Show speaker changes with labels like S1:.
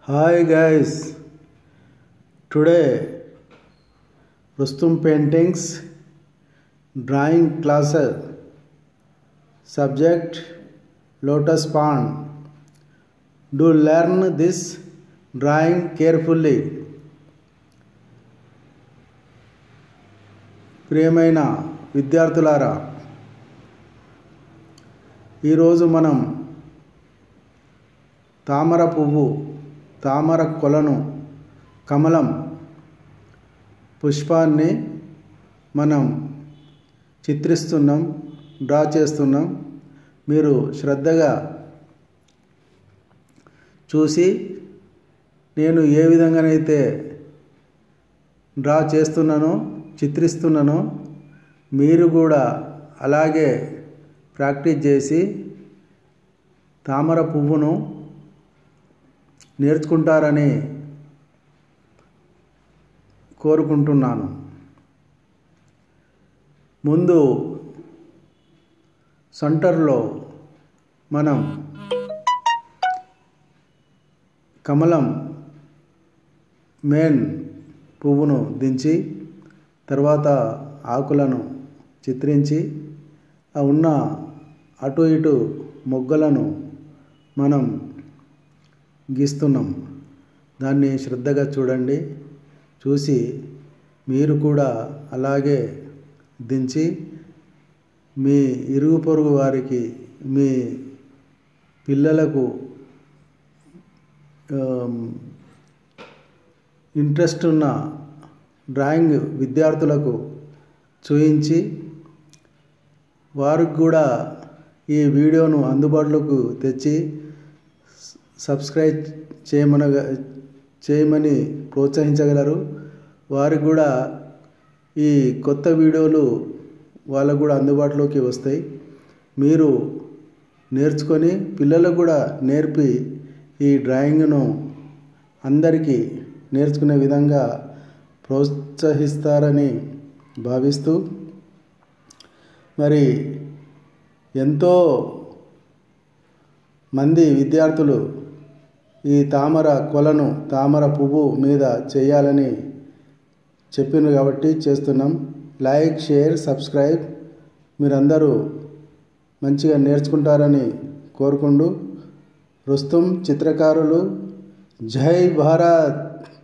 S1: Hi guys, today Rustum Paintings drawing class subject Lotus Pond. Do learn this drawing carefully. ప్రియమైన విద్యార్థులారా ఈరోజు మనం తామర పువ్వు తామర కొలను కమలం పుష్పాన్ని మనం చిత్రిస్తున్నాం డ్రా చేస్తున్నాం మీరు శ్రద్ధగా చూసి నేను ఏ విధంగానైతే డ్రా చేస్తున్నానో చిత్రిస్తున్నానో మీరు కూడా అలాగే ప్రాక్టీస్ చేసి తామర పువ్వును నేర్చుకుంటారని కోరుకుంటున్నాను ముందు సెంటర్లో మనం కమలం మెయిన్ పువ్వును దించి తర్వాత ఆకులను చిత్రించి ఆ ఉన్న అటు ఇటు మొగ్గలను మనం గీస్తున్నాం దాన్ని శ్రద్ధగా చూడండి చూసి మీరు కూడా అలాగే దించి మీ ఇరుగు పొరుగు వారికి మీ పిల్లలకు ఇంట్రెస్ట్ ఉన్న డ్రాయింగ్ విద్యార్థులకు చూయించి వారికి కూడా ఈ వీడియోను అందుబాటులోకి తెచ్చి సబ్స్క్రైబ్ చేయమన చేయమని ప్రోత్సహించగలరు వారికి కూడా ఈ కొత్త వీడియోలు వాళ్ళకు కూడా అందుబాటులోకి వస్తాయి మీరు నేర్చుకొని పిల్లలకు కూడా నేర్పి ఈ డ్రాయింగ్ను అందరికీ నేర్చుకునే విధంగా ప్రోత్సహిస్తారని భావిస్తూ మరి ఎంతో మంది విద్యార్థులు ఈ తామర కొలను తామర పువ్వు మీద చేయాలని చెప్పిండ్రు కాబట్టి చేస్తున్నాం లైక్ షేర్ సబ్స్క్రైబ్ మీరందరూ మంచిగా నేర్చుకుంటారని కోరుకుంటూ రుస్తుం చిత్రకారులు జై భారత్